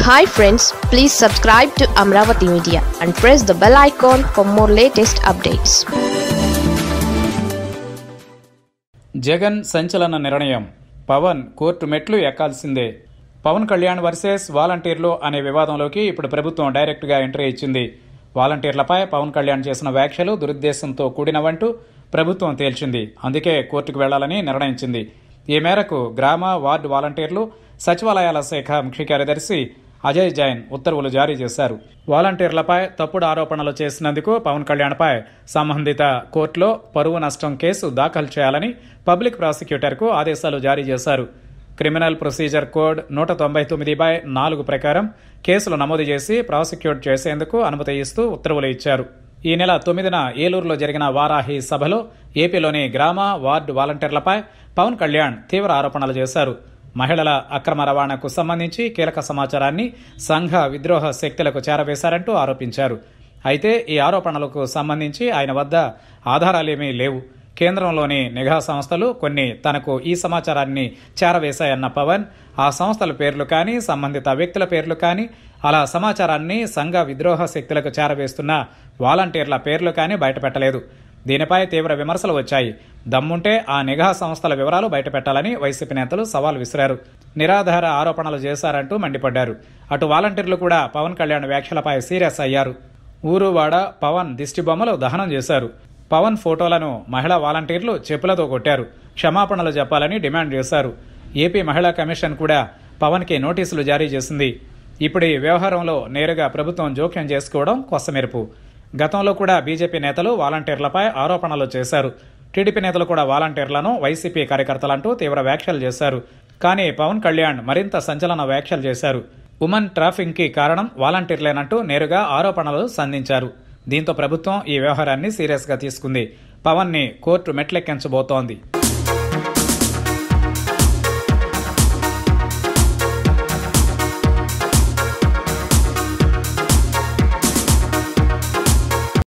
hi friends please subscribe to Amaravati media and press the bell icon for more latest updates Jagan సంచలన నిర్ణయం Pawan court మెట్లు ఎక్కాల్సిందే Pawan Kalyan versus వాలంటీర్లు అనే వివాదంలోకి ఇప్పుడు ప్రభుత్వం డైరెక్ట్గా ఎంట్రీ ఇచ్చింది వాలంటీర్లపై పవన్ కళ్యాణ్ చేసిన వ్యాఖ్యలు దురుద్దేశంతో కూడినవంటూ ప్రభుత్వం తేల్చింది అందుకే కోర్టుకు వెళ్లాలని నిర్ణయించింది ఈ మేరకు గ్రామ వార్డు వాలంటీర్లు సచివాలయాల శాఖ ముఖ్య కార్యదర్శి అజయ్ జైన్ ఉత్తర్వులు జారీ చేశారు వాలంటీర్లపై తప్పుడు ఆరోపణలు చేసినందుకు పవన్ కళ్యాణ్పై సంబంధిత కోర్టులో పరువు నష్టం కేసు దాఖలు చేయాలని పబ్లిక్ ప్రాసిక్యూటర్కు ఆదేశాలు జారీ చేశారు క్రిమినల్ ప్రొసీజర్ కోడ్ నూట తొంభై తొమ్మిది బై నాలుగు ప్రకారం కేసులు నమోదు చేసి ప్రాసిక్యూట్ చేసేందుకు అనుమతి ఇస్తూ ఉత్తర్వులు ఇచ్చారు ఈ నెల తొమ్మిదిన ఏలూరులో జరిగిన వారాహి సభలో ఏపీలోని గ్రామ వార్డు వాలంటీర్లపై పవన్ కళ్యాణ్ తీవ్ర ఆరోపణలు చేశారు మహిళల అక్రమ రవాణాకు సంబంధించి కీలక సమాచారాన్ని సంఘ విద్రోహ శక్తులకు చేరవేశారంటూ ఆరోపించారు అయితే ఈ ఆరోపణలకు సంబంధించి ఆయన వద్ద ఆధారాలేమీ లేవు కేంద్రంలోని నిఘా సంస్థలు కొన్ని తనకు ఈ సమాచారాన్ని చేరవేశాయన్న పవన్ ఆ సంస్థల పేర్లు కానీ సంబంధిత వ్యక్తుల పేర్లు కానీ అలా సమాచారాన్ని సంఘ విద్రోహ శక్తులకు చేరవేస్తున్న వాలంటీర్ల పేర్లు కానీ బయటపెట్టలేదు దీనిపై తీవ్ర విమర్శలు వచ్చాయి దమ్ముంటే ఆ నిఘా సంస్థల వివరాలు బయటపెట్టాలని వైసీపీ నేతలు సవాల్ విసిరారు నిరాధార ఆరోపణలు చేశారంటూ మండిపడ్డారు అటు వాలంటీర్లు కూడా పవన్ కళ్యాణ్ వ్యాఖ్యలపై సీరియస్ అయ్యారు ఊరువాడ పవన్ దిష్టి బొమ్మలు దహనం చేశారు పవన్ ఫోటోలను మహిళా వాలంటీర్లు చెప్పులతో కొట్టారు క్షమాపణలు చెప్పాలని డిమాండ్ చేశారు ఏపీ మహిళా కమిషన్ కూడా పవన్కి నోటీసులు జారీ చేసింది ఇప్పుడు ఈ వ్యవహారంలో నేరుగా ప్రభుత్వం జోక్యం చేసుకోవడం కొసమెరుపు గతంలో కూడా బీజేపీ నేతలు వాలంటీర్లపై ఆరోపణలు చేశారు టీడీపీ నేతలు కూడా వాలంటీర్లను వైసీపీ కార్యకర్తలంటూ తీవ్ర వ్యాఖ్యలు చేశారు కానీ పవన్ కళ్యాణ్ మరింత సంచలన వ్యాఖ్యలు చేశారు ఉమన్ ట్రాఫింగ్ కి కారణం వాలంటీర్లేనంటూ నేరుగా ఆరోపణలు సంధించారు దీంతో ప్రభుత్వం ఈ వ్యవహారాన్ని సీరియస్ గా తీసుకుంది పవన్ ని కోర్టు మెట్లెక్కించబోతోంది